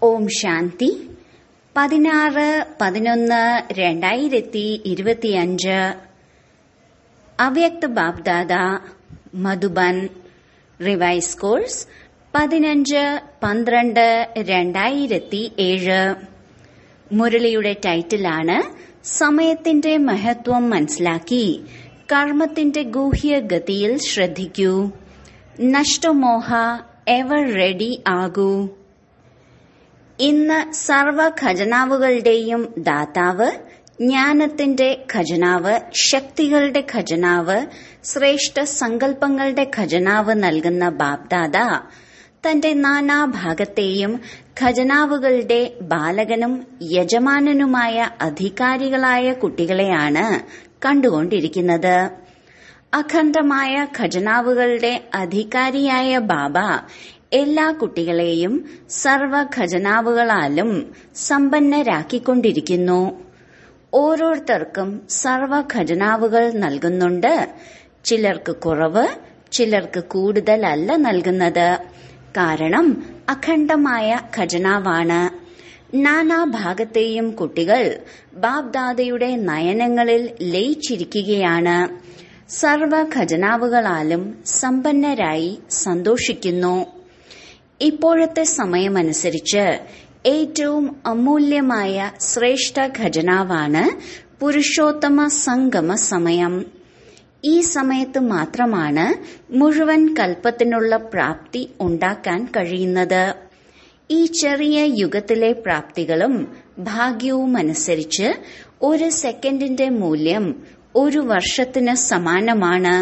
ഓം ശാന്തി പതിനാറ് പതിനൊന്ന് രണ്ടായിരത്തി ഇരുപത്തിയഞ്ച് അവ്യക്ത ബാബ്ദാദ മധുബൻ റിവൈസ് കോഴ്സ് പതിനഞ്ച് പന്ത്രണ്ട് രണ്ടായിരത്തി ഏഴ് മുരളിയുടെ ടൈറ്റിലാണ് സമയത്തിന്റെ മഹത്വം മനസ്സിലാക്കി കർമ്മത്തിന്റെ ഗൂഹ്യ ഗതിയിൽ ശ്രദ്ധിക്കൂ നഷ്ടമോഹ എവർ റെഡി ആകൂ ഇന്ന് സർവ ഖജനാവുകളുടെയും ദാതാവ് ജ്ഞാനത്തിന്റെ ഖജനാവ് ശക്തികളുടെ ഖജനാവ് ശ്രേഷ്ഠ സങ്കല്പങ്ങളുടെ ഖജനാവ് നൽകുന്ന ബാബ്ദാദ തന്റെ നാനാഭാഗത്തെയും ഖജനാവുകളുടെ ബാലകനും യജമാനനുമായ അധികാരികളായ കുട്ടികളെയാണ് കണ്ടുകൊണ്ടിരിക്കുന്നത് അഖണ്ഡമായ ഖജനാവുകളുടെ അധികാരിയായ ബാബ എല്ലാ കുട്ടികളെയും സർവ ഖജനാവുകളാലും സമ്പന്നരാക്കിക്കൊണ്ടിരിക്കുന്നു ഓരോരുത്തർക്കും സർവ ഖജനാവുകൾ നൽകുന്നുണ്ട് ചിലർക്ക് കുറവ് ചിലർക്ക് കൂടുതലല്ല നൽകുന്നത് കാരണം അഖണ്ഡമായ ഖജനാവാണ് നാനാഭാഗത്തെയും കുട്ടികൾ ബാബ്ദാദയുടെ നയനങ്ങളിൽ ലയിച്ചിരിക്കുകയാണ് സർവ ഖജനാവുകളാലും സമ്പന്നരായി സന്തോഷിക്കുന്നു ഇപ്പോഴത്തെ സമയമനുസരിച്ച് ഏറ്റവും അമൂല്യമായ ശ്രേഷ്ഠ ഖജനാവാണ് പുരുഷോത്തമ സംഗമ സമയം ഈ സമയത്ത് മാത്രമാണ് മുഴുവൻ കൽപ്പത്തിനുള്ള പ്രാപ്തി ഉണ്ടാക്കാൻ കഴിയുന്നത് ഈ ചെറിയ യുഗത്തിലെ പ്രാപ്തികളും ഭാഗ്യവും അനുസരിച്ച് ഒരു സെക്കൻഡിന്റെ മൂല്യം ഒരു വർഷത്തിന് സമാനമാണ്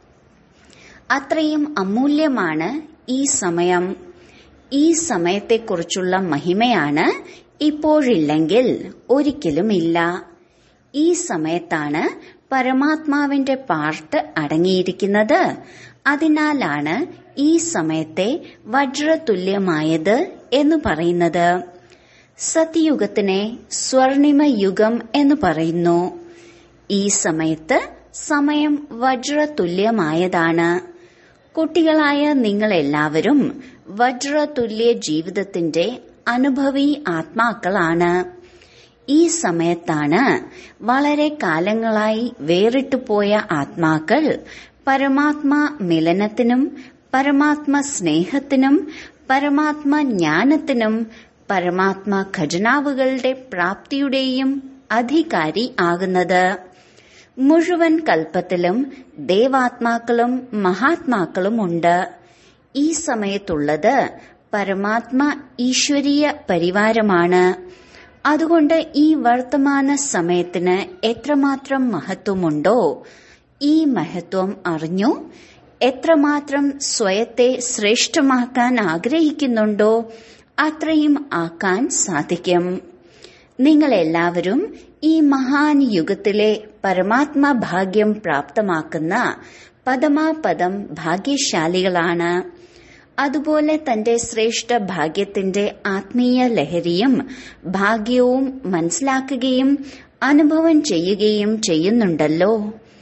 അത്രയും അമൂല്യമാണ് ഈ സമയം ഈ സമയത്തെക്കുറിച്ചുള്ള മഹിമയാണ് ഇപ്പോഴില്ലെങ്കിൽ ഒരിക്കലുമില്ല ഈ സമയത്താണ് പരമാത്മാവിന്റെ പാർട്ട് അടങ്ങിയിരിക്കുന്നത് അതിനാലാണ് ഈ സമയത്തെ വജ്രതുല്യമായത് എന്ന് പറയുന്നത് സത്യയുഗത്തിനെ സ്വർണിമ യുഗം എന്ന് പറയുന്നു ഈ സമയത്ത് സമയം വജ്രതുല്യമായതാണ് കുട്ടികളായ നിങ്ങളെല്ലാവരും വജ്രതുല്യ ജീവിതത്തിന്റെ അനുഭവി ആത്മാക്കളാണ് ഈ സമയത്താണ് വളരെ കാലങ്ങളായി വേറിട്ടുപോയ ആത്മാക്കൾ പരമാത്മാ മിലനത്തിനും പരമാത്മ സ്നേഹത്തിനും പരമാത്മ ജ്ഞാനത്തിനും പരമാത്മ ഖജനാവുകളുടെ പ്രാപ്തിയുടെയും അധികാരി ആകുന്നത് മുഴുവൻ കൽപ്പത്തിലും ദേവാത്മാക്കളും മഹാത്മാക്കളും ഉണ്ട് ഈ സമയത്തുള്ളത് പരമാത്മ ഈശ്വരീയ പരിവാരമാണ് അതുകൊണ്ട് ഈ വർത്തമാന സമയത്തിന് എത്രമാത്രം മഹത്വമുണ്ടോ ഈ മഹത്വം അറിഞ്ഞു എത്രമാത്രം സ്വയത്തെ ശ്രേഷ്ഠമാക്കാൻ ആഗ്രഹിക്കുന്നുണ്ടോ അത്രയും ആക്കാൻ സാധിക്കും നിങ്ങൾ എല്ലാവരും ഈ മഹാൻ യുഗത്തിലെ പരമാത്മാ ഭാഗ്യം പ്രാപ്തമാക്കുന്ന പദമാപദം ഭാഗ്യശാലികളാണ് അതുപോലെ തന്റെ ശ്രേഷ്ഠ ഭാഗ്യത്തിന്റെ ആത്മീയ ലഹരിയും ഭാഗ്യവും മനസ്സിലാക്കുകയും അനുഭവം ചെയ്യുകയും ചെയ്യുന്നുണ്ടല്ലോ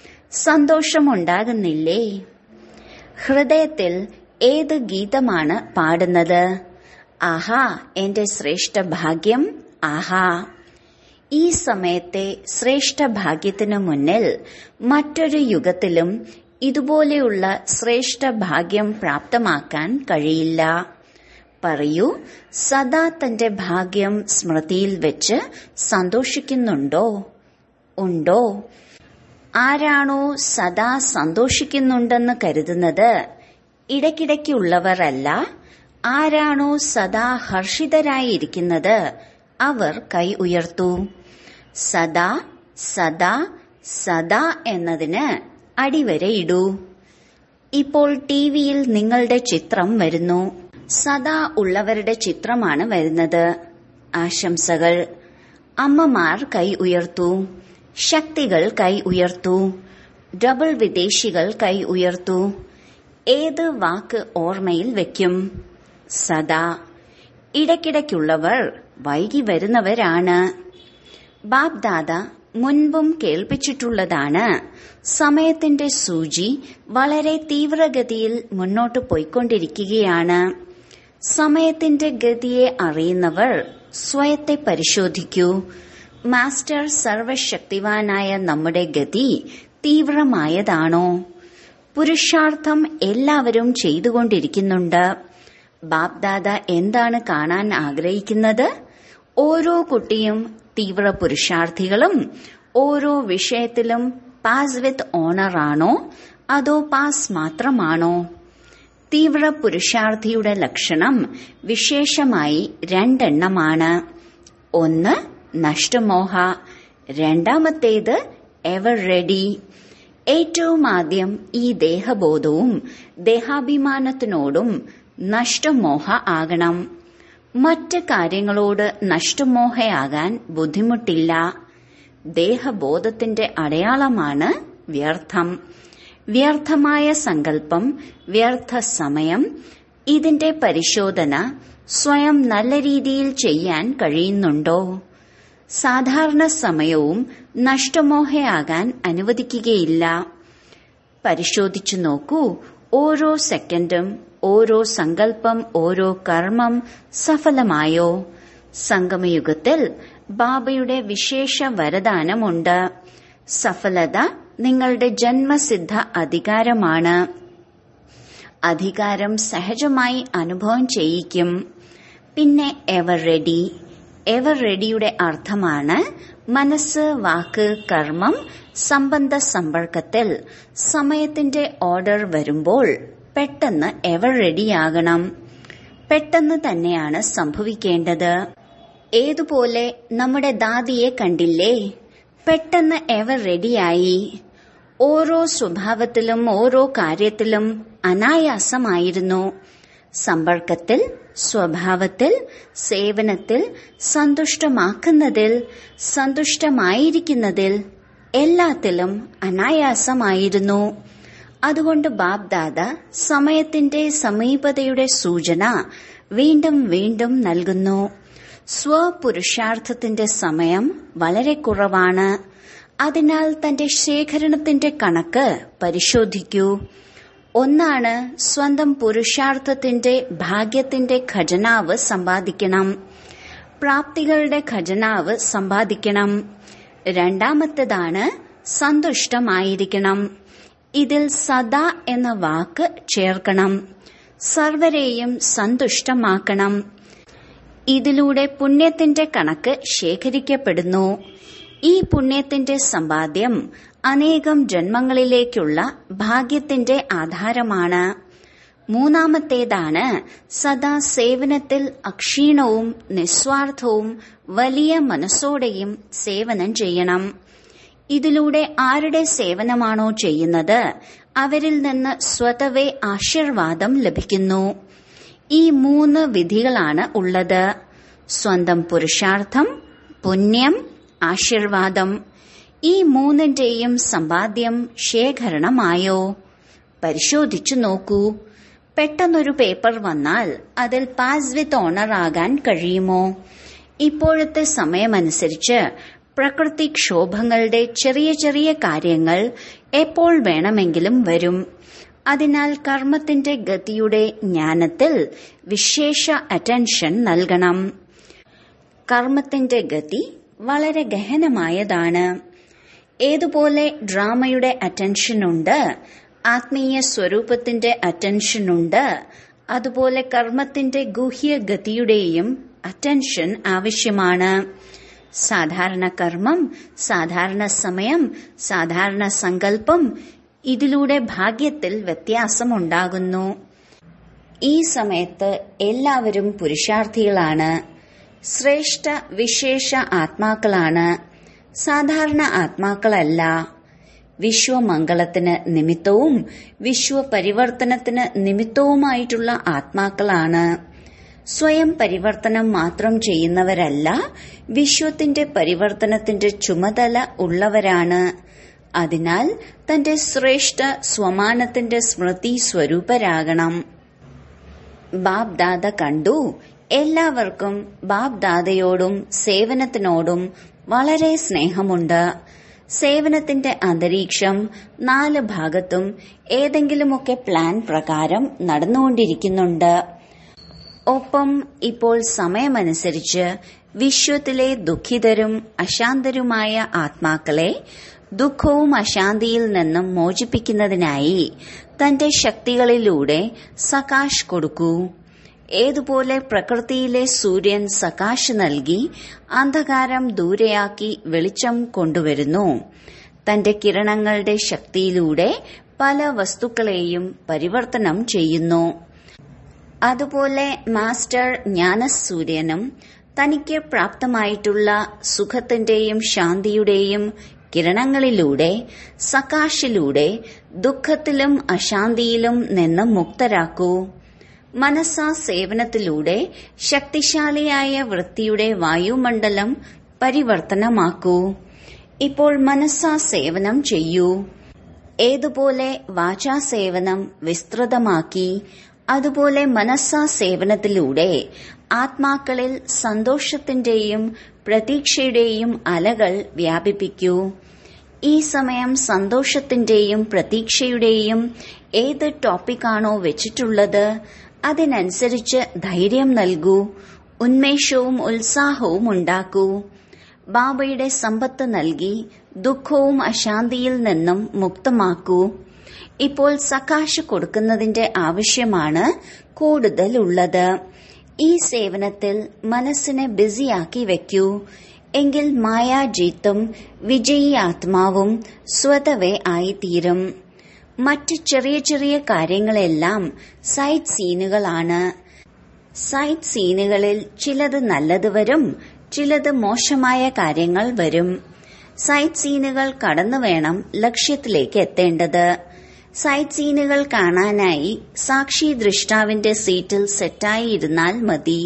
സന്തോഷമുണ്ടാകുന്നില്ലേ ഹൃദയത്തിൽ ഏത് ഗീതമാണ് പാടുന്നത് ആഹാ എന്റെ ശ്രേഷ്ഠ ഭാഗ്യം ആഹാ ഈ സമയത്തെ ശ്രേഷ്ഠ ഭാഗ്യത്തിനു മുന്നിൽ മറ്റൊരു യുഗത്തിലും ഇതുപോലെയുള്ള ശ്രേഷ്ഠ ഭാഗ്യം പ്രാപ്തമാക്കാൻ കഴിയില്ല പറയൂ സദാ തന്റെ ഭാഗ്യം സ്മൃതിയിൽ വെച്ച് സന്തോഷിക്കുന്നുണ്ടോ ഉണ്ടോ ആരാണോ സദാ സന്തോഷിക്കുന്നുണ്ടെന്ന് കരുതുന്നത് ഇടയ്ക്കിടയ്ക്കുള്ളവരല്ല ആരാണോ സദാ ഹർഷിതരായിരിക്കുന്നത് അവർ കൈ ഉയർത്തു സദാ സദാ സദാ എന്നതിന് അടിവരയിടൂ ഇപ്പോൾ ടിവിയിൽ നിങ്ങളുടെ ചിത്രം വരുന്നു സദാ ഉള്ളവരുടെ ചിത്രമാണ് വരുന്നത് ആശംസകൾ അമ്മമാർ കൈ ഉയർത്തു ശക്തികൾ കൈ ഉയർത്തു ഡബിൾ വിദേശികൾ കൈ ഉയർത്തു ഏത് വാക്ക് ഓർമ്മയിൽ വെക്കും സദാ ഇടയ്ക്കിടയ്ക്കുള്ളവർ വൈകി വരുന്നവരാണ് ബാബ്ദാദ മുൻപും കേൾപ്പിച്ചിട്ടുള്ളതാണ് സമയത്തിന്റെ സൂചി വളരെ തീവ്രഗതിയിൽ മുന്നോട്ട് പോയിക്കൊണ്ടിരിക്കുകയാണ് സമയത്തിന്റെ ഗതിയെ അറിയുന്നവർ സ്വയത്തെ പരിശോധിക്കൂ മാസ്റ്റർ സർവശക്തിവാനായ നമ്മുടെ ഗതി തീവ്രമായതാണോ പുരുഷാർത്ഥം എല്ലാവരും ചെയ്തുകൊണ്ടിരിക്കുന്നുണ്ട് ബാപ്ദാദ എന്താണ് കാണാൻ ആഗ്രഹിക്കുന്നത് ഓരോ കുട്ടിയും തീവ്ര പുരുഷാർത്ഥികളും ഓരോ വിഷയത്തിലും പാസ് വിത്ത് ഓണർ ആണോ അതോ പാസ് മാത്രമാണോ തീവ്ര പുരുഷാർത്ഥിയുടെ ലക്ഷണം വിശേഷമായി രണ്ടെണ്ണമാണ് ഒന്ന് നഷ്ടമോഹ രണ്ടാമത്തേത് എവർ റെഡി ഏറ്റവും ആദ്യം ഈ ദേഹബോധവും ദേഹാഭിമാനത്തിനോടും നഷ്ടമോഹ ആകണം മറ്റ് കാര്യങ്ങളോട് നഷ്ടമോഹയാകാൻ ബുദ്ധിമുട്ടില്ല ദേഹബോധത്തിന്റെ അടയാളമാണ് വ്യർത്ഥം വ്യർത്ഥമായ സങ്കല്പം വ്യർത്ഥ സമയം ഇതിന്റെ പരിശോധന സ്വയം നല്ല രീതിയിൽ ചെയ്യാൻ കഴിയുന്നുണ്ടോ സാധാരണ സമയവും നഷ്ടമോഹയാകാൻ അനുവദിക്കുകയില്ല പരിശോധിച്ചു നോക്കൂ ഓരോ സെക്കൻഡും ഓരോ സങ്കല്പം ഓരോ കർമ്മം സഫലമായോ സംഗമയുഗത്തിൽ ബാബയുടെ വിശേഷ വരദാനമുണ്ട് സഫലത നിങ്ങളുടെ ജന്മസിദ്ധ അധികാരമാണ് അധികാരം സഹജമായി അനുഭവം ചെയ്യിക്കും പിന്നെ എവർ റെഡി എവർ റെഡിയുടെ അർത്ഥമാണ് മനസ്സ് വാക്ക് കർമ്മം സംബന്ധ സമ്പർക്കത്തിൽ സമയത്തിന്റെ ഓർഡർ വരുമ്പോൾ പെട്ടെന്ന് എവർ റെഡിയാകണം പെട്ടെന്ന് തന്നെയാണ് സംഭവിക്കേണ്ടത് ഏതുപോലെ നമ്മുടെ ദാദിയെ കണ്ടില്ലേ പെട്ടെന്ന് എവർ റെഡിയായി ഓരോ സ്വഭാവത്തിലും ഓരോ കാര്യത്തിലും അനായാസമായിരുന്നു സമ്പർക്കത്തിൽ സ്വഭാവത്തിൽ സേവനത്തിൽ സന്തുഷ്ടമാക്കുന്നതിൽ സന്തുഷ്ടമായിരിക്കുന്നതിൽ എല്ലാത്തിലും അനായാസമായിരുന്നു അതുകൊണ്ട് ബാബ്ദാദ സമയത്തിന്റെ സമീപതയുടെ സൂചന വീണ്ടും വീണ്ടും നൽകുന്നു സ്വപുരുഷാർത്ഥത്തിന്റെ സമയം വളരെ കുറവാണ് അതിനാൽ തന്റെ ശേഖരണത്തിന്റെ കണക്ക് പരിശോധിക്കൂ ഒന്നാണ് സ്വന്തം പുരുഷാർത്ഥത്തിന്റെ ഭാഗ്യത്തിന്റെ ഖജനാവ് സമ്പാദിക്കണം പ്രാപ്തികളുടെ ഖജനാവ് സമ്പാദിക്കണം രണ്ടാമത്തേതാണ് സന്തുഷ്ടമായിരിക്കണം ഇതിൽ സദാ എന്ന വാക്ക് ചേർക്കണം സർവരെയും സന്തുഷ്ടമാക്കണം ഇതിലൂടെ പുണ്യത്തിന്റെ കണക്ക് ശേഖരിക്കപ്പെടുന്നു ഈ പുണ്യത്തിന്റെ സമ്പാദ്യം അനേകം ജന്മങ്ങളിലേക്കുള്ള ഭാഗ്യത്തിന്റെ ആധാരമാണ് മൂന്നാമത്തേതാണ് സദാ സേവനത്തിൽ അക്ഷീണവും നിസ്വാർത്ഥവും വലിയ മനസ്സോടെയും സേവനം ചെയ്യണം ഇതിലൂടെ ആരുടെ സേവനമാണോ ചെയ്യുന്നത് അവരിൽ നിന്ന് സ്വതവേ ആശീർവാദം ലഭിക്കുന്നു ഈ മൂന്ന് വിധികളാണ് ഉള്ളത് സ്വന്തം പുരുഷാർത്ഥം പുണ്യം ആശീർവാദം ഈ മൂന്നിന്റെയും സമ്പാദ്യം ശേഖരണമായോ പരിശോധിച്ചു നോക്കൂ പെട്ടെന്നൊരു പേപ്പർ വന്നാൽ അതിൽ പാസ് വിത്ത് ഓണർ ആകാൻ കഴിയുമോ ഇപ്പോഴത്തെ സമയമനുസരിച്ച് പ്രകൃതിക്ഷോഭങ്ങളുടെ ചെറിയ ചെറിയ കാര്യങ്ങൾ എപ്പോൾ വേണമെങ്കിലും വരും അതിനാൽ കർമ്മത്തിന്റെ ഗതിയുടെ ജ്ഞാനത്തിൽ വിശേഷ അറ്റൻഷൻ നൽകണം കർമ്മത്തിന്റെ ഗതി വളരെ ഗഹനമായതാണ് ഏതുപോലെ ഡ്രാമയുടെ അറ്റൻഷനുണ്ട് ആത്മീയ സ്വരൂപത്തിന്റെ അറ്റൻഷനുണ്ട് അതുപോലെ കർമ്മത്തിന്റെ ഗുഹ്യ ഗതിയുടെയും അറ്റൻഷൻ ആവശ്യമാണ് സാധാരണ കർമ്മം സാധാരണ സമയം സാധാരണ സങ്കല്പം ഇതിലൂടെ ഭാഗ്യത്തിൽ വ്യത്യാസമുണ്ടാകുന്നു ഈ സമയത്ത് എല്ലാവരും പുരുഷാർത്ഥികളാണ് ശ്രേഷ്ഠ വിശേഷ ആത്മാക്കളാണ് സാധാരണ ആത്മാക്കളല്ല വിശ്വമംഗളത്തിന് നിമിത്തവും വിശ്വപരിവർത്തനത്തിന് നിമിത്തവുമായിട്ടുള്ള ആത്മാക്കളാണ് സ്വയം പരിവർത്തനം മാത്രം ചെയ്യുന്നവരല്ല വിശ്വത്തിന്റെ പരിവർത്തനത്തിന്റെ ചുമതല ഉള്ളവരാണ് അതിനാൽ തന്റെ ശ്രേഷ്ഠ സ്വമാനത്തിന്റെ സ്മൃതി സ്വരൂപരാകണം ബാബ് ദാദ കണ്ടു എല്ലാവർക്കും ബാബ് ദാദയോടും സേവനത്തിനോടും വളരെ സ്നേഹമുണ്ട് സേവനത്തിന്റെ അന്തരീക്ഷം നാല് ഭാഗത്തും ഏതെങ്കിലുമൊക്കെ പ്ലാൻ പ്രകാരം നടന്നുകൊണ്ടിരിക്കുന്നുണ്ട് ഒപ്പം ഇപ്പോൾ സമയമനുസരിച്ച് വിശ്വത്തിലെ ദുഃഖിതരും അശാന്തരുമായ ആത്മാക്കളെ ദുഃഖവും അശാന്തിയിൽ നിന്നും മോചിപ്പിക്കുന്നതിനായി തന്റെ ശക്തികളിലൂടെ സകാശ് കൊടുക്കൂ ഏതുപോലെ പ്രകൃതിയിലെ സൂര്യൻ സകാശ് നൽകി അന്ധകാരം ദൂരെയാക്കി വെളിച്ചം കൊണ്ടുവരുന്നു തന്റെ കിരണങ്ങളുടെ ശക്തിയിലൂടെ പല വസ്തുക്കളെയും പരിവർത്തനം ചെയ്യുന്നു അതുപോലെ മാസ്റ്റർ ജ്ഞാനസൂര്യനും തനിക്ക് പ്രാപ്തമായിട്ടുള്ള സുഖത്തിന്റെയും ശാന്തിയുടെയും കിരണങ്ങളിലൂടെ സകാശിലൂടെ ദുഃഖത്തിലും അശാന്തിയിലും നിന്ന് മുക്തരാക്കൂ മനസ്സാ സേവനത്തിലൂടെ ശക്തിശാലിയായ വൃത്തിയുടെ വായുമണ്ഡലം പരിവർത്തനമാക്കൂ ഇപ്പോൾ മനസ്സാ സേവനം ചെയ്യൂ ഏതുപോലെ വാചാ സേവനം വിസ്തൃതമാക്കി അതുപോലെ മനസ്സാ സേവനത്തിലൂടെ ആത്മാക്കളിൽ സന്തോഷത്തിന്റെയും പ്രതീക്ഷയുടെയും അലകൾ വ്യാപിപ്പിക്കൂ ഈ സമയം സന്തോഷത്തിന്റെയും പ്രതീക്ഷയുടെയും ഏത് ടോപ്പിക്കാണോ വെച്ചിട്ടുള്ളത് അതിനനുസരിച്ച് ധൈര്യം നൽകൂ ഉന്മേഷവും ഉത്സാഹവും ഉണ്ടാക്കൂ ബാബയുടെ സമ്പത്ത് നൽകി ദുഃഖവും അശാന്തിയിൽ നിന്നും മുക്തമാക്കൂ ഇപ്പോൾ സകാശ് കൊടുക്കുന്നതിന്റെ ആവശ്യമാണ് കൂടുതൽ ഉള്ളത് ഈ സേവനത്തിൽ മനസ്സിനെ ബിസിയാക്കി വെക്കൂ എങ്കിൽ മായാജീത്തും വിജയി ആത്മാവും സ്വതവേ ആയിത്തീരും മറ്റ് ചെറിയ ചെറിയ കാര്യങ്ങളെല്ലാം സൈറ്റ് സീനുകളാണ് സൈറ്റ് സീനുകളിൽ ചിലത് നല്ലത് വരും ചിലത് മോശമായ കാര്യങ്ങൾ വരും സൈറ്റ് സീനുകൾ കടന്നു വേണം ലക്ഷ്യത്തിലേക്ക് എത്തേണ്ടത് സൈറ്റ് സീനുകൾ കാണാനായി സാക്ഷി ദൃഷ്ടാവിന്റെ സീറ്റിൽ സെറ്റായി ഇരുന്നാൽ മതി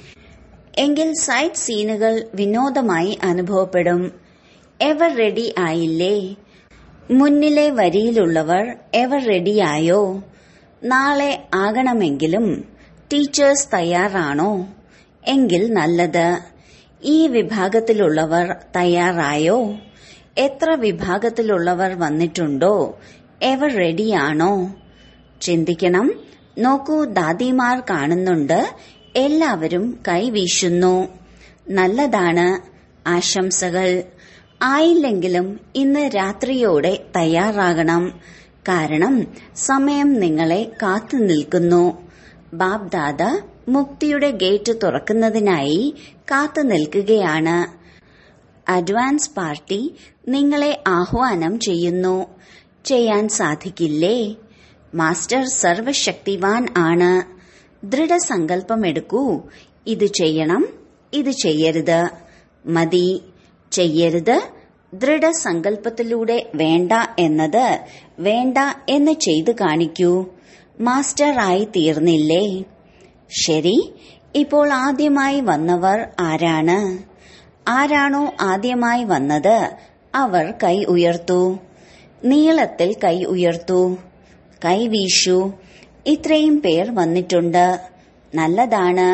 എങ്കിൽ സൈറ്റ് സീനുകൾ വിനോദമായി അനുഭവപ്പെടും എവർ റെഡി ആയില്ലേ മുന്നിലെ വരിയിലുള്ളവർ എവർ റെഡിയായോ നാളെ ആകണമെങ്കിലും ടീച്ചേഴ്സ് തയ്യാറാണോ എങ്കിൽ നല്ലത് ഈ വിഭാഗത്തിലുള്ളവർ തയ്യാറായോ എത്ര വിഭാഗത്തിലുള്ളവർ വന്നിട്ടുണ്ടോ എവർ റെഡിയാണോ ചിന്തിക്കണം നോക്കൂ ദാദിമാർ കാണുന്നുണ്ട് എല്ലാവരും കൈവീശുന്നു നല്ലതാണ് ആശംസകൾ ആയില്ലെങ്കിലും ഇന്ന് രാത്രിയോടെ തയ്യാറാകണം കാരണം സമയം നിങ്ങളെ കാത്തു നിൽക്കുന്നു ബാബ്ദാദ മുക്തിയുടെ ഗേറ്റ് തുറക്കുന്നതിനായി കാത്തു നിൽക്കുകയാണ് അഡ്വാൻസ് പാർട്ടി നിങ്ങളെ ആഹ്വാനം ചെയ്യുന്നു ചെയ്യാൻ സാധിക്കില്ലേ മാസ്റ്റർ സർവശക്തിവാൻ ആണ് ദൃഢസങ്കല്പമെടുക്കൂ ഇത് ചെയ്യണം ഇത് ചെയ്യരുത് മതി ചെയ്യരുത് ദൃഢസങ്കല്പത്തിലൂടെ വേണ്ട എന്നത് വേണ്ട എന്ന് ചെയ്തു കാണിക്കൂ മാസ്റ്ററായി തീർന്നില്ലേ ശരി ഇപ്പോൾ ആദ്യമായി വന്നവർ ആരാണ് ആരാണോ ആദ്യമായി വന്നത് അവർ കൈ ഉയർത്തു നീളത്തിൽ കൈ ഉയർത്തു കൈ വീശു ഇത്രയും പേർ വന്നിട്ടുണ്ട് നല്ലതാണ്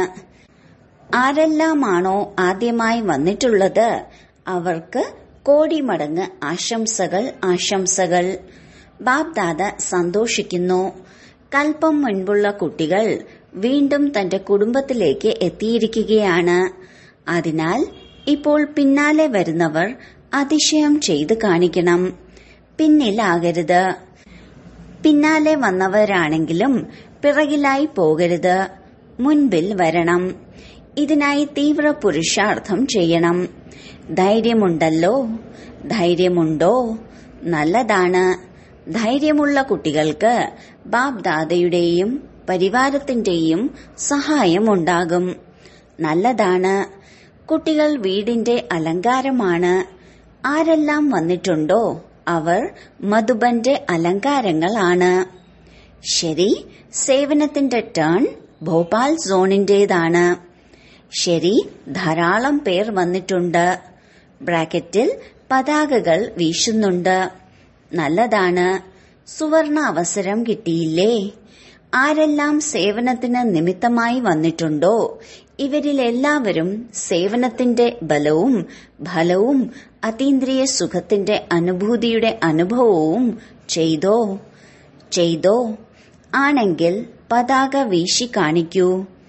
ആരെല്ലാമാണോ ആദ്യമായി വന്നിട്ടുള്ളത് അവർക്ക് കോടി മടങ്ങ് ആശംസകൾ ആശംസകൾ ബാബ്ദാദ സന്തോഷിക്കുന്നു കൽപ്പം മുൻപുള്ള കുട്ടികൾ വീണ്ടും തന്റെ കുടുംബത്തിലേക്ക് എത്തിയിരിക്കുകയാണ് അതിനാൽ ഇപ്പോൾ പിന്നാലെ വരുന്നവർ അതിശയം ചെയ്തു കാണിക്കണം പിന്നിലാകരുത് പിന്നാലെ വന്നവരാണെങ്കിലും പിറകിലായി പോകരുത് മുൻപിൽ വരണം ഇതിനായി തീവ്ര പുരുഷാർത്ഥം ചെയ്യണം ധൈര്യമുണ്ടല്ലോ ധൈര്യമുണ്ടോ നല്ലതാണ് ധൈര്യമുള്ള കുട്ടികൾക്ക് ബാബ് ദാദയുടെയും പരിവാരത്തിന്റെയും സഹായമുണ്ടാകും നല്ലതാണ് കുട്ടികൾ വീടിന്റെ അലങ്കാരമാണ് ആരെല്ലാം വന്നിട്ടുണ്ടോ അവർ മധുബന്റെ അലങ്കാരങ്ങളാണ് ശരി സേവനത്തിന്റെ ടേൺ ഭോപ്പാൽ സോണിന്റേതാണ് ശരി ധാരാളം പേർ വന്നിട്ടുണ്ട് ബ്രാക്കറ്റിൽ പതാകകൾ വീശുന്നുണ്ട് നല്ലതാണ് സുവർണ അവസരം കിട്ടിയില്ലേ ആരെല്ലാം സേവനത്തിന് നിമിത്തമായി വന്നിട്ടുണ്ടോ ഇവരിലെല്ലാവരും സേവനത്തിന്റെ ബലവും ഫലവും അതീന്ദ്രിയ സുഖത്തിന്റെ അനുഭൂതിയുടെ അനുഭവവും ചെയ്തോ ചെയ്തോ ആണെങ്കിൽ പതാക വീശി കാണിക്കൂ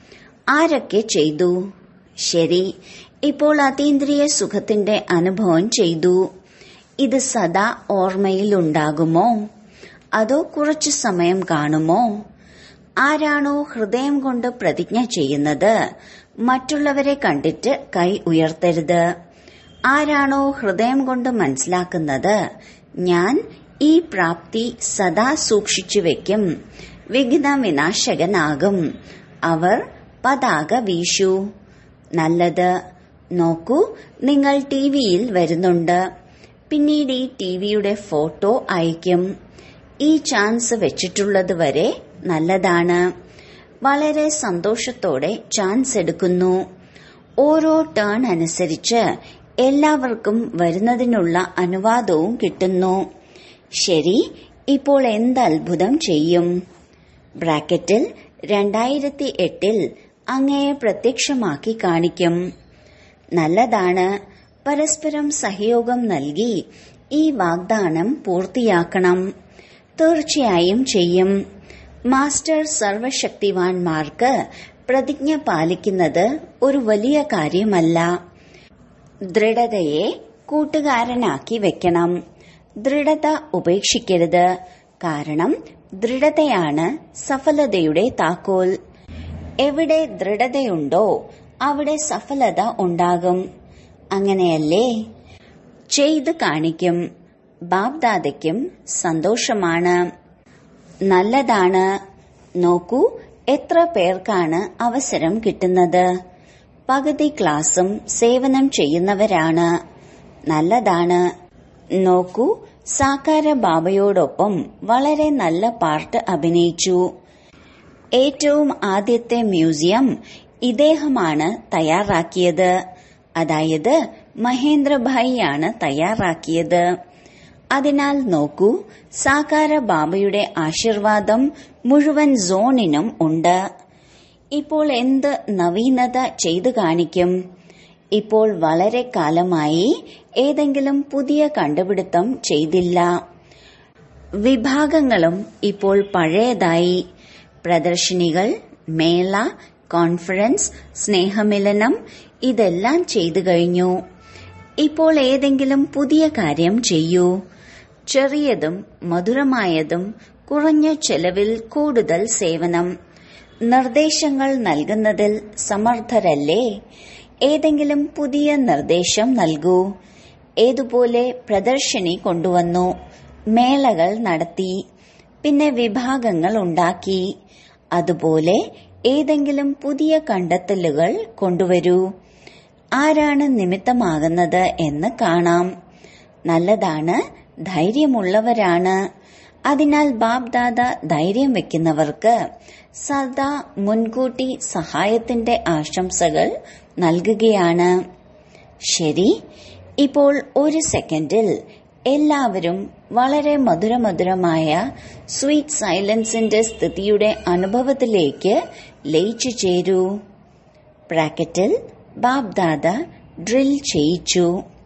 ആരൊക്കെ ചെയ്തു ശരി ഇപ്പോൾ അതീന്ദ്രിയ സുഖത്തിന്റെ അനുഭവം ചെയ്തു ഇത് സദാ ഓർമ്മയിൽ ഉണ്ടാകുമോ അതോ കുറച്ചു സമയം കാണുമോ ആരാണോ ഹൃദയം കൊണ്ട് പ്രതിജ്ഞ ചെയ്യുന്നത് മറ്റുള്ളവരെ കണ്ടിട്ട് കൈ ഉയർത്തരുത് ആരാണോ ഹൃദയം കൊണ്ട് മനസ്സിലാക്കുന്നത് ഞാൻ ഈ പ്രാപ്തി സദാ സൂക്ഷിച്ചു വെക്കും വിഘ്ന വിനാശകനാകും അവർ പതാക വീശു നല്ലത് നോക്കൂ നിങ്ങൾ ടിവിയിൽ വരുന്നുണ്ട് പിന്നീട് ഈ ടിവിയുടെ ഫോട്ടോ അയക്കും ഈ ചാൻസ് വെച്ചിട്ടുള്ളത് വരെ നല്ലതാണ് വളരെ സന്തോഷത്തോടെ ചാൻസ് എടുക്കുന്നു ഓരോ ടേൺ അനുസരിച്ച് എല്ലാവർക്കും വരുന്നതിനുള്ള അനുവാദവും കിട്ടുന്നു ശരി ഇപ്പോൾ എന്ത് അത്ഭുതം ചെയ്യും ബ്രാക്കറ്റിൽ രണ്ടായിരത്തി എട്ടിൽ അങ്ങയെ പ്രത്യക്ഷമാക്കി കാണിക്കും നല്ലതാണ് പരസ്പരം സഹയോഗം നൽകി ഈ വാഗ്ദാനം പൂർത്തിയാക്കണം തീർച്ചയായും ചെയ്യും മാസ്റ്റർ സർവശക്തിവാൻമാർക്ക് പ്രതിജ്ഞ പാലിക്കുന്നത് ഒരു വലിയ കാര്യമല്ല ദൃഢതയെ കൂട്ടുകാരനാക്കി വെക്കണം ദൃഢത ഉപേക്ഷിക്കരുത് കാരണം ദൃഢതയാണ് സഫലതയുടെ താക്കോൽ എവിടെ ദൃഢതയുണ്ടോ അവിടെ സഫലത ഉണ്ടാകും അങ്ങനെയല്ലേ ചെയ്ത് കാണിക്കും ബാബ്ദാദയ്ക്കും സന്തോഷമാണ് നല്ലതാണ് നോക്കൂ എത്ര പേർക്കാണ് അവസരം കിട്ടുന്നത് പകുതി ക്ലാസും സേവനം ചെയ്യുന്നവരാണ് നല്ലതാണ് നോക്കൂ സാക്കാര ബാബയോടൊപ്പം വളരെ നല്ല പാർട്ട് അഭിനയിച്ചു ഏറ്റവും ആദ്യത്തെ മ്യൂസിയം ഇദ്ദേഹമാണ് തയ്യാറാക്കിയത് അതായത് മഹേന്ദ്രഭായിയാണ് തയ്യാറാക്കിയത് അതിനാൽ നോക്കൂ സാകാര ബാബയുടെ ആശീർവാദം മുഴുവൻ സോണിനും ഉണ്ട് ഇപ്പോൾ എന്ത് നവീനത ചെയ്തു കാണിക്കും ഇപ്പോൾ വളരെ കാലമായി ഏതെങ്കിലും പുതിയ കണ്ടുപിടുത്തം ചെയ്തില്ല വിഭാഗങ്ങളും ഇപ്പോൾ പഴയതായി പ്രദർശനികൾ മേള കോൺഫറൻസ് സ്നേഹമിലനം ഇതെല്ലാം ചെയ്തു കഴിഞ്ഞു ഇപ്പോൾ ഏതെങ്കിലും പുതിയ കാര്യം ചെയ്യൂ ചെറിയതും മധുരമായതും കുറഞ്ഞ ചെലവിൽ കൂടുതൽ സേവനം നിർദ്ദേശങ്ങൾ നൽകുന്നതിൽ സമർത്ഥരല്ലേ ഏതെങ്കിലും പുതിയ നിർദ്ദേശം നൽകൂ ഏതുപോലെ പ്രദർശനി കൊണ്ടുവന്നു മേളകൾ നടത്തി പിന്നെ വിഭാഗങ്ങൾ ഉണ്ടാക്കി അതുപോലെ ഏതെങ്കിലും പുതിയ കണ്ടെത്തലുകൾ കൊണ്ടുവരൂ ആരാണ് നിമിത്തമാകുന്നത് എന്ന് കാണാം നല്ലതാണ് ധൈര്യമുള്ളവരാണ് അതിനാൽ ബാബ്ദാദ ധൈര്യം വെക്കുന്നവർക്ക് സദാ മുൻകൂട്ടി സഹായത്തിന്റെ ആശംസകൾ നൽകുകയാണ് ശരി ഇപ്പോൾ ഒരു സെക്കൻഡിൽ എല്ലാവരും വളരെ മധുരമധുരമായ സ്വീറ്റ് സൈലൻസിന്റെ സ്ഥിതിയുടെ അനുഭവത്തിലേക്ക് ലയിച്ചു ചേരൂ ബ്രാക്കറ്റിൽ ബാബ്ദാദ ഡ്രിൽ ചെയ്യിച്ചു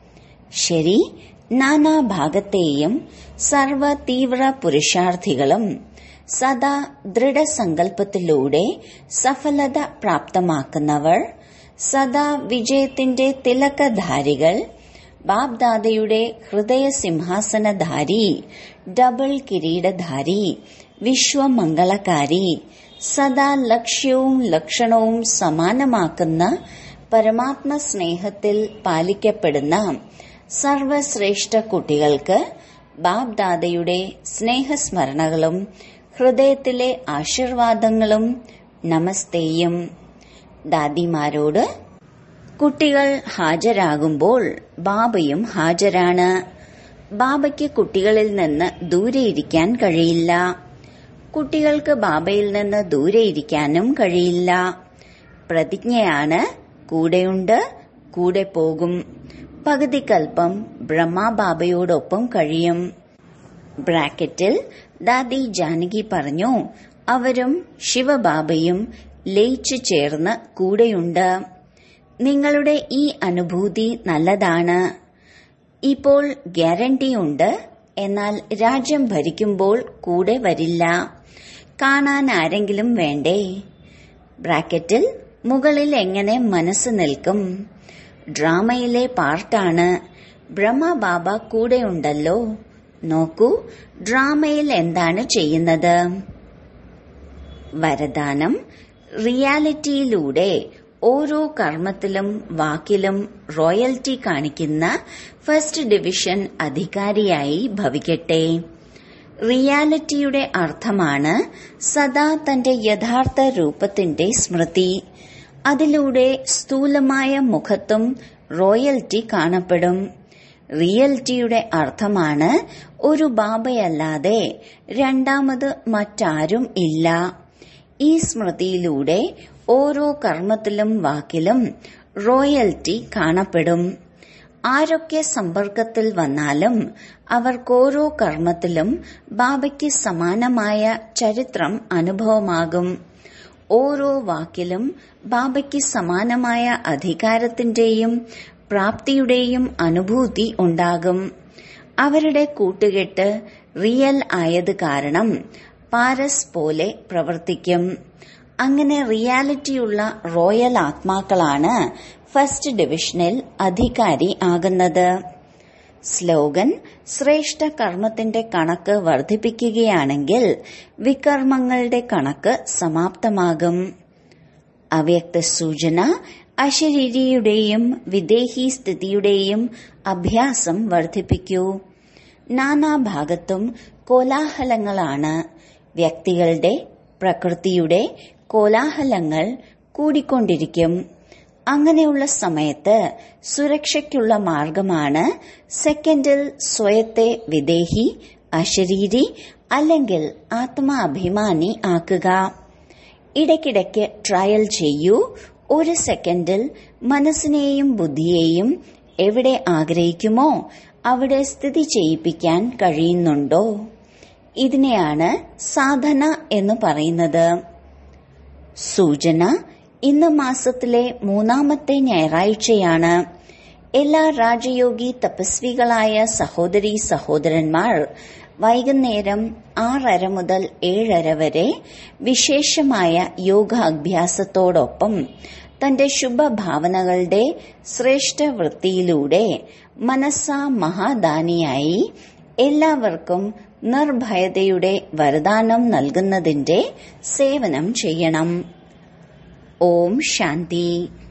ശരി നാനാഭാഗത്തെയും സർവ തീവ്ര പുരുഷാർത്ഥികളും സദാ ദൃഢസങ്കല്പത്തിലൂടെ സഫലത പ്രാപ്തമാക്കുന്നവർ സദാ വിജയത്തിന്റെ തിലകധാരികൾ ബാബ്ദാദയുടെ ഹൃദയ സിംഹാസനധാരി ഡബിൾ കിരീടധാരി വിശ്വമംഗളകാരി സദാ ലക്ഷ്യവും ലക്ഷണവും സമാനമാക്കുന്ന പരമാത്മ സ്നേഹത്തിൽ പാലിക്കപ്പെടുന്ന സർവശ്രേഷ്ഠ കുട്ടികൾക്ക് ബാബ്ദാദയുടെ സ്നേഹസ്മരണകളും ഹൃദയത്തിലെ ആശീർവാദങ്ങളും നമസ്തേയും ദാദിമാരോട് കുട്ടികൾ ഹാജരാകുമ്പോൾ ബാബയും ഹാജരാണ് ബാബയ്ക്ക് കുട്ടികളിൽ നിന്ന് ദൂരെയിരിക്കാൻ കഴിയില്ല കുട്ടികൾക്ക് ബാബയിൽ നിന്ന് ദൂരെയിരിക്കാനും കഴിയില്ല പ്രതിജ്ഞയാണ് കൂടെയുണ്ട് കൂടെ പോകും പകുതി കൽപ്പം ബ്രഹ്മബാബയോടൊപ്പം കഴിയും ബ്രാക്കറ്റിൽ ദാദി ജാനകി പറഞ്ഞു അവരും ശിവബാബയും ലയിച്ചു ചേർന്ന് കൂടെയുണ്ട് നിങ്ങളുടെ ഈ അനുഭൂതി നല്ലതാണ് ഇപ്പോൾ ഗ്യാരണ്ടിയുണ്ട് എന്നാൽ രാജ്യം ഭരിക്കുമ്പോൾ കൂടെ വരില്ല കാണാൻ ആരെങ്കിലും വേണ്ടേ ബ്രാക്കറ്റിൽ മുകളിൽ എങ്ങനെ മനസ്സ് നിൽക്കും ഡ്രാമയിലെ പാർട്ടാണ് ബ്രഹ്മബാബ കൂടെയുണ്ടല്ലോ നോക്കൂ ഡ്രാമയിൽ എന്താണ് ചെയ്യുന്നത് വരദാനം റിയാലിറ്റിയിലൂടെ ഓരോ കർമ്മത്തിലും വാക്കിലും റോയൽറ്റി കാണിക്കുന്ന ഫസ്റ്റ് ഡിവിഷൻ അധികാരിയായി ഭവിക്കട്ടെ റിയാലിറ്റിയുടെ അർത്ഥമാണ് സദാ തന്റെ യഥാർത്ഥ രൂപത്തിന്റെ സ്മൃതി അതിലൂടെ സ്ഥൂലമായ മുഖത്തും റോയൽറ്റി കാണപ്പെടും റിയൽറ്റിയുടെ അർത്ഥമാണ് ഒരു ബാബയല്ലാതെ രണ്ടാമത് മറ്റാരും ഇല്ല ഈ സ്മൃതിയിലൂടെ ഓരോ കർമ്മത്തിലും വാക്കിലും റോയൽറ്റി കാണപ്പെടും ആരൊക്കെ സമ്പർക്കത്തിൽ വന്നാലും അവർക്കോരോ കർമ്മത്തിലും ബാബയ്ക്ക് സമാനമായ ചരിത്രം അനുഭവമാകും ഓരോ വാക്കിലും ബാബയ്ക്ക് സമാനമായ അധികാരത്തിന്റെയും പ്രാപ്തിയുടെയും അനുഭൂതി ഉണ്ടാകും അവരുടെ കൂട്ടുകെട്ട് റിയൽ ആയത് കാരണം പാരസ് പോലെ പ്രവർത്തിക്കും അങ്ങനെ റിയാലിറ്റിയുള്ള റോയൽ ആത്മാക്കളാണ് ഫസ്റ്റ് ഡിവിഷനിൽ അധികാരി ആകുന്നത് സ്ലോഗൻ ശ്രേഷ്ഠ കർമ്മത്തിന്റെ കണക്ക് വർദ്ധിപ്പിക്കുകയാണെങ്കിൽ വികർമ്മങ്ങളുടെ കണക്ക് സമാപ്തമാകും അവ്യക്ത സൂചന അശരീരിയുടെയും വിദേഹി സ്ഥിതിയുടെയും അഭ്യാസം വർദ്ധിപ്പിക്കൂ നാനാഭാഗത്തും കോലാഹലങ്ങളാണ് വ്യക്തികളുടെ പ്രകൃതിയുടെ കോലാഹലങ്ങൾ കൂടിക്കൊണ്ടിരിക്കും അങ്ങനെയുള്ള സമയത്ത് സുരക്ഷയ്ക്കുള്ള മാർഗമാണ് സെക്കൻഡിൽ സ്വയത്തെ വിദേഹി അശരീരി അല്ലെങ്കിൽ ആത്മാഭിമാനി ആക്കുക ഇടയ്ക്കിടയ്ക്ക് ട്രയൽ ചെയ്യൂ ഒരു സെക്കൻഡിൽ മനസ്സിനെയും ബുദ്ധിയെയും എവിടെ ആഗ്രഹിക്കുമോ അവിടെ സ്ഥിതി ചെയ്യിപ്പിക്കാൻ കഴിയുന്നുണ്ടോ ഇതിനെയാണ് സാധന എന്ന് പറയുന്നത് സൂചന ഇന്ന് മാസത്തിലെ മൂന്നാമത്തെ ഞായറാഴ്ചയാണ് എല്ലാ രാജയോഗി തപസ്വികളായ സഹോദരി സഹോദരന്മാർ വൈകുന്നേരം ആറര മുതൽ ഏഴര വരെ വിശേഷമായ യോഗാഭ്യാസത്തോടൊപ്പം തന്റെ ശുഭഭാവനകളുടെ ശ്രേഷ്ഠ വൃത്തിയിലൂടെ മനസ്സ മഹാദാനിയായി എല്ലാവർക്കും നിർഭയതയുടെ വരദാനം നൽകുന്നതിന്റെ സേവനം ചെയ്യണം ഓം ശാന്തി